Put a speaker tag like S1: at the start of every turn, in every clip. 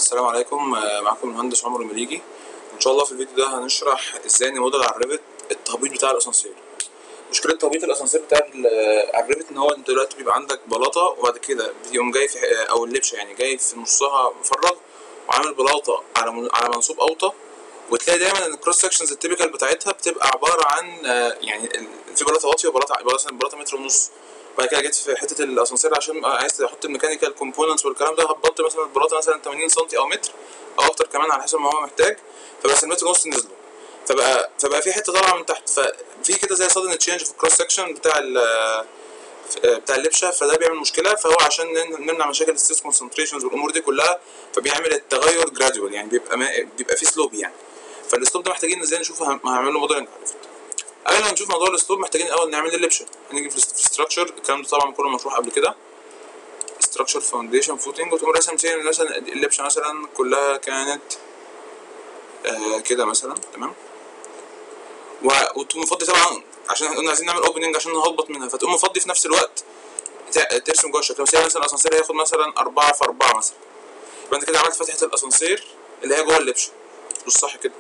S1: السلام عليكم آه، معكم المهندس عمر المليجي ان شاء الله في الفيديو ده هنشرح ازاي نموديل على الريفت التهبيط بتاع الاسانسير مشكله تهبيط الاسانسير بتاع ال- على الريفت ان هو انت دلوقتي بيبقى عندك بلاطه وبعد كده بيقوم جاي في ح- او اللبشه يعني جاي في نصها مفرغ وعامل بلاطه على من- على منسوب اوطى وتلاقي دايما ان الكروس سكشنز التيبيكال بتاعتها بتبقى عباره عن آه، يعني ال- في بلاطه واطيه وبلاطه ع- مثلا بلاطه متر ونص بعد كده جيت في حته الاسانسير عشان عايز تحط الميكانيكال كومبوننتس والكلام ده هبطت مثلا البلاطه مثلا 80 سم او متر او اكتر كمان على حسب ما هو محتاج فبس المتر ونص نزلوا فبقى فبقى في حته طالعه من تحت ففي كده زي سادن تشينج في الكروس سكشن بتاع ال بتاع اللبشه فده بيعمل مشكله فهو عشان نن- نمنع مشاكل الستريس كونسنتريشنز والامور دي كلها فبيعمل التغير جرادوال يعني بيبقى ما بيبقى فيه سلوب يعني فالسلوب ده محتاجين ازاي نشوف هن- هنعمل له موديلنج على الريفت قبل ما نشوف موضوع الاسلوب محتاجين الاول نعمل اللبشه هنيجي في الستراكشر الكلام ده طبعا كله مشروح قبل كده ستراكشر فاونديشن فوتنج وتقوم راسم زي مثلا اللبشه مثلا كلها كانت آه كده مثلا تمام و- وتقوم مفضي طبعا عشان احنا قلنا عايزين نعمل اوبننج عشان نهبط منها فتقوم مفضي في نفس الوقت ت- ترسم جوه الشكل مثلا مثلا الاسانسير هياخد مثلا أربعة في أربعة مثلا يبقى انت كده عملت فتحة الاسانسير اللي هي جوه اللبشه مش صح كده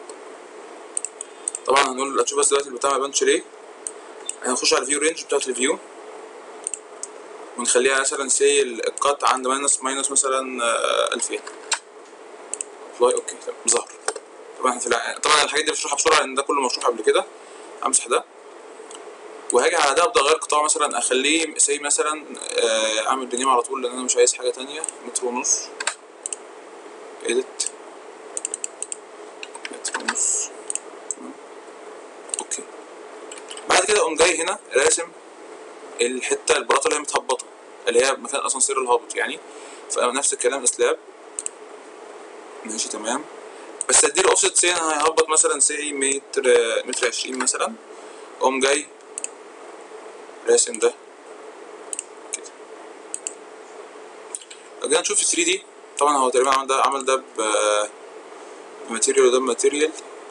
S1: طبعا هنقول هتشوف بس دلوقتي البتاع ما يبانش ليه هنخش على الفيو رينج بتاعت الفيو ونخليها مثلا سي القط عند ماينس ماينس مثلا آه، 2000 ابلاي اوكي تمام ظهر طبعا احنا في الع- طبعا الحاجات دي بشرحها بسرعه لان ده كله مشروح قبل كده امسح ده وهاجي على ده ابدا اغير قطاع مثلا اخليه سي مثلا آه، اعمل بنيم على طول لان انا مش عايز حاجه تانية متر ونص edit متر ونص تمام. اوكي بعد كده اقوم جاي هنا راسم الحته البلاطه اللي هي متهبطه اللي هي مكان الاسانسير الهابط يعني فنفس الكلام اسلاب ماشي تمام بس اديله اوفست سي انا هيهبط مثلا سي متر متر عشرين مثلا اقوم جاي راسم ده كده لو جينا نشوف 3 دي طبعا هو تقريبا عمل ده عمل ده ب ماتيريال وده ماتيريال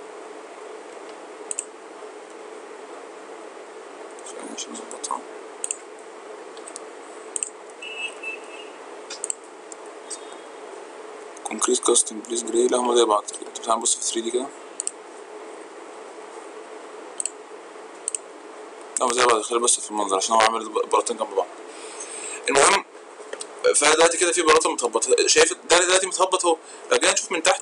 S1: عشان نظبطها كونكريت كاستم بليز جراي لا هما زي بعض طب تعالى نبص في 3 دي كده لا هما زي بعض خلي بس في المنظر عشان هو عامل بلاطين جنب بعض المهم فدلوقتي كده في بلاطه متهبطه شايف ده دلوقتي متهبط اهو لو جينا نشوف من تحت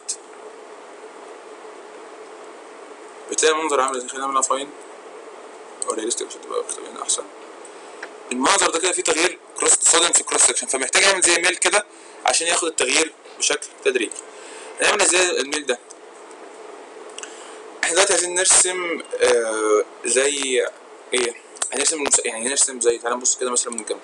S1: بتلاقي المنظر عامل ازاي خلينا نعملها فاين او ريالستيك عشان تبقى هنا احسن المنظر ده كده فيه تغيير كروس صادم في كروس سكشن فمحتاج يعمل زي ميل كده عشان ياخد التغيير بشكل تدريجي هنعمل ازاي الميل ده احنا دلوقتي عايزين نرسم آه زي ايه هنرسم المس... يعني نرسم زي تعالى نبص كده مثلا من الجنب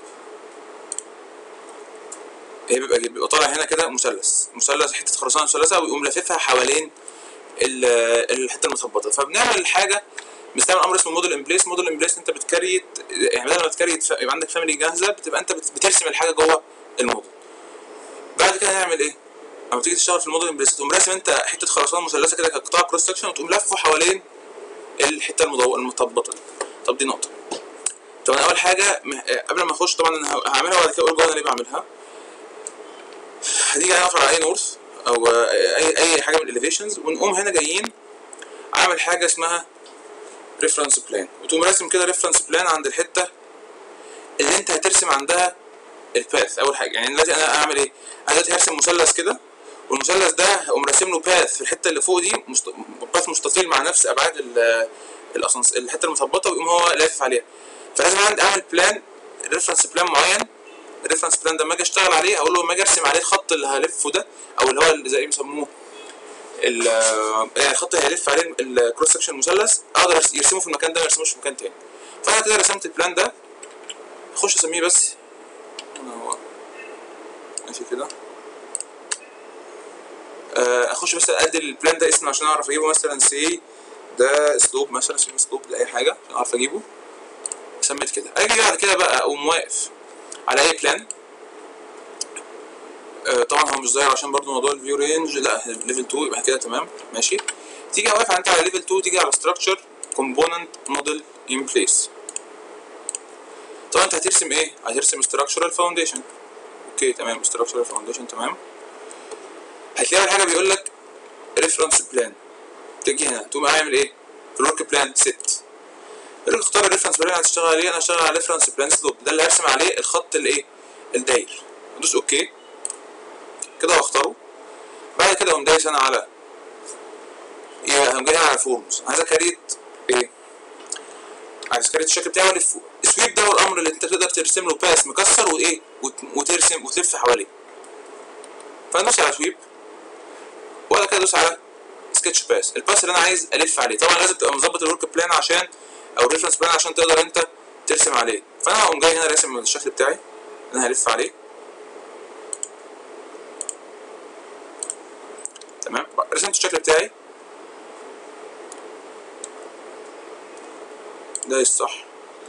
S1: هي بيبقى بيبقى طالع هنا كده مثلث مثلث حته خرسانه مثلثه ويقوم لاففها حوالين ال- الحته المتهبطه فبنعمل حاجه بنستعمل امر اسمه موديل امبليس موديل امبليس انت بتكريت يعني بدل ما تكريت ف- يبقى عندك فاميلي جاهزه بتبقى انت بت- بترسم الحاجه جوه الموديل بعد كده هنعمل ايه؟ لما تيجي تشتغل في الموديل امبليس تقوم راسم انت حته خرسانه مثلثه كده كقطاع كروس سكشن وتقوم لفه حوالين الحته المضو... المتهبطه دي طب دي نقطه طب انا اول حاجه مه... قبل ما اخش طبعا انا ه- هعملها وبعد كده اقول جوه انا ليه بعملها هتيجي هنقف على اي نورث او اي اي حاجه من الاليفيشنز ونقوم هنا جايين عامل حاجه اسمها ريفرنس بلان وتقوم راسم كده ريفرنس بلان عند الحته اللي انت هترسم عندها الباث اول حاجه يعني دلوقتي انا هعمل ايه انا دلوقتي هرسم مثلث كده والمثلث ده هقوم راسم له باث في الحته اللي فوق دي مست... باث مستطيل مع نفس ابعاد ال- الأسانس... الحته المثبطه ويقوم هو لافف عليها فلازم عندي اعمل بلان ريفرنس بلان معين الريفرنس بلان ده لما اجي اشتغل عليه اقول له لما اجي ارسم عليه الخط اللي هلفه ده او اللي هو اللي زي ما بيسموه ال- يعني الخط اللي هيلف عليه الكروس سكشن مثلث اقدر أرس- يرسمه في المكان ده ما يرسموش في مكان تاني فانا كده رسمت البلان ده اخش اسميه بس هنا هو ماشي كده آه، اخش بس ادي البلان ده اسم عشان اعرف اجيبه مثلا سي ده اسلوب مثلا سي اسلوب لاي حاجه عشان اعرف اجيبه سميت كده اجي بعد كده بقى اقوم واقف على اي بلان آه، طبعا هو مش ظاهر عشان برضو موضوع الفيو رينج لا ليفل 2 يبقى كده تمام ماشي تيجي واقف انت على ليفل 2 تيجي على ستراكشر كومبوننت موديل ان بليس طبعا انت هترسم ايه هترسم structural foundation اوكي تمام structural foundation تمام هتلاقي اول حاجه بيقول لك ريفرنس بلان تيجي هنا تقوم عامل ايه في الورك بلان ست يقول لك اختار الريفرنس بلان اللي هتشتغل عليه انا هشتغل على ريفرنس بلان سلوب ده اللي هرسم عليه الخط الايه الداير ادوس اوكي كده واختاره بعد كده اقوم دايس انا على ايه هقوم جاي على فورمز عايز اكريت ايه عايز اكريت الشكل بتاعه الف السويب ده هو الامر اللي انت تقدر ترسم له باس مكسر وايه وت- وترسم وتلف حواليه فندوس على سويب وبعد كده ادوس على سكتش باس الباس اللي انا عايز الف عليه طبعا لازم تبقى مظبط الورك بلان عشان او الريفرنس بلان عشان تقدر انت ترسم عليه فانا هقوم جاي هنا راسم الشكل بتاعي انا هلف عليه تمام رسمت الشكل بتاعي ده الصح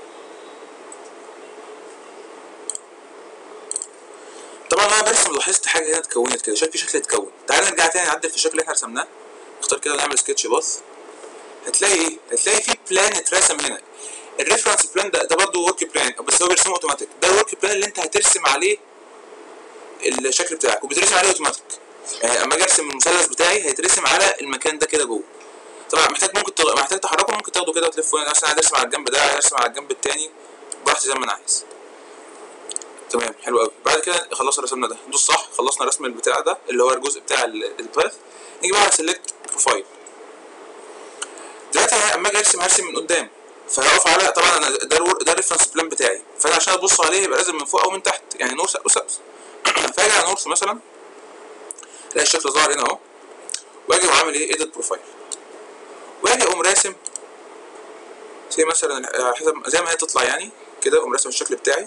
S1: طبعا وانا برسم لاحظت حاجه هنا اتكونت كده شايف في شكل اتكون تعال نرجع تاني نعدل في الشكل اللي احنا رسمناه نختار كده ونعمل سكتش باث هتلاقي ايه هتلاقي في بلان اترسم هنا الريفرنس بلان ده ده برضه ورك بلان بس هو بيرسمه اوتوماتيك ده الورك بلان اللي انت هترسم عليه الشكل بتاعك وبيترسم عليه اوتوماتيك يعني اما اجي ارسم المثلث بتاعي هيترسم على المكان ده كده جوه طبعا محتاج ممكن تغ... محتاج تحركه ممكن تاخده كده وتلفه هنا مثلا عايز ارسم على الجنب ده عايز ارسم على الجنب التاني براحتي زي ما انا عايز تمام حلو قوي بعد كده خلصنا رسمنا ده ندوس صح خلصنا رسم البتاع ده اللي هو الجزء بتاع ال- الباث نيجي بقى على سيلكت بروفايل دلوقتي اما اجي ارسم هرسم من قدام فهقف على طبعا انا ده الور- ده الريفرنس بلان بتاعي فانا عشان ابص عليه يبقى لازم من فوق او من تحت يعني نورث او ساوث فاجي على نورث مثلا الاقي الشكل ظاهر هنا اهو واجي وعامل ايه ايديت بروفايل واجي اقوم راسم زي مثلا على حسب زي ما هي تطلع يعني كده اقوم راسم الشكل بتاعي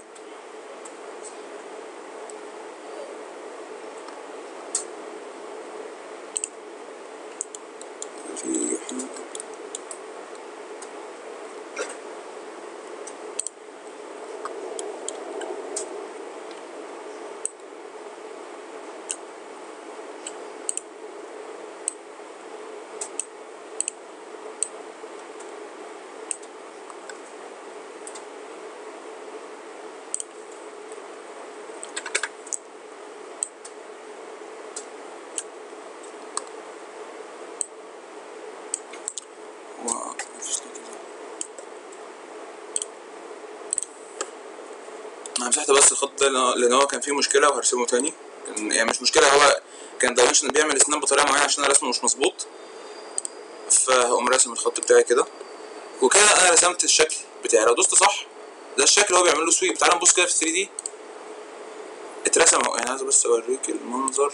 S1: في و- مفيش ليه كده. انا مسحت بس الخط ده لأن- لان هو كان فيه مشكله وهرسمه تاني كان- يعني مش مشكله هو كان دايمنشن بيعمل اسنان بطريقه معينه عشان انا رسمه مش مظبوط فهقوم راسم الخط بتاعي كده وكده انا رسمت الشكل بتاعي لو دوست صح ده الشكل اللي هو بيعمل له سويب تعال نبص كده في 3 دي اترسم اهو يعني عايز بس اوريك المنظر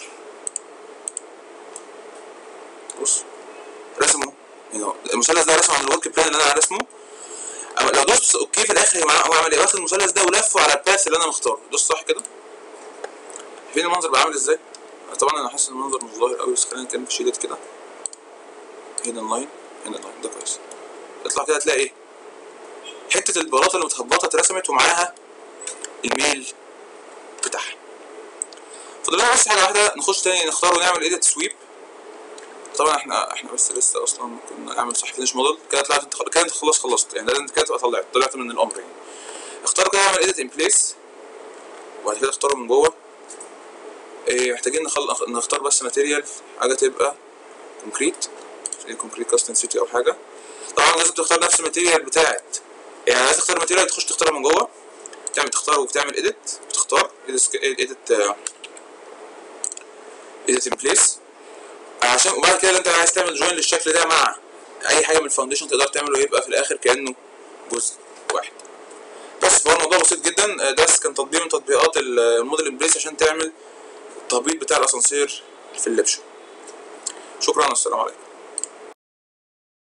S1: بص رسمه هنا اهو. المثلث ده رسمه على الورك بلان اللي انا رسمه اما لو دوست اوكي في الاخر هو هو عمل ايه واخد المثلث ده ولفه على الباث اللي انا مختاره دوست صح كده فين المنظر بقى عامل ازاي طبعا انا حاسس ان المنظر مش ظاهر قوي بس خلينا نتكلم في شيدت كده هنا اللاين هنا اللاين ده كويس اطلع كده تلاقي ايه حته البلاطه اللي متخبطه اترسمت ومعاها الميل بتاعها فاضل لنا بس حاجه واحده نخش تاني نختار ونعمل ايديت سويب طبعا احنا احنا بس لسه اصلا كنا نعمل صح فينش موديل كده طلعت انت كده انت خلاص خلصت يعني ده انت كده تبقى طلعت طلعت من الامر يعني اختار كده اعمل ايديت ان بليس وبعد كده اختاره من جوه إيه محتاجين نخل... نختار بس ماتيريال حاجه تبقى كونكريت زي كونكريت كاستن سيتي او حاجه طبعا لازم تختار نفس الماتيريال بتاعت يعني عايز تختار ماتيريال تخش تختارها من جوه تعمل تختار وبتعمل ايديت تختار ايديت ايديت ايديت ان بليس عشان وبعد كده انت عايز تعمل جوين للشكل ده مع اي حاجه من الفاونديشن تقدر تعمله يبقى في الاخر كانه جزء واحد بس فهو الموضوع بسيط جدا ده كان تطبيق من تطبيقات الموديل امبريس عشان تعمل التهبيط بتاع الاسانسير في اللبشو شكرا والسلام عليكم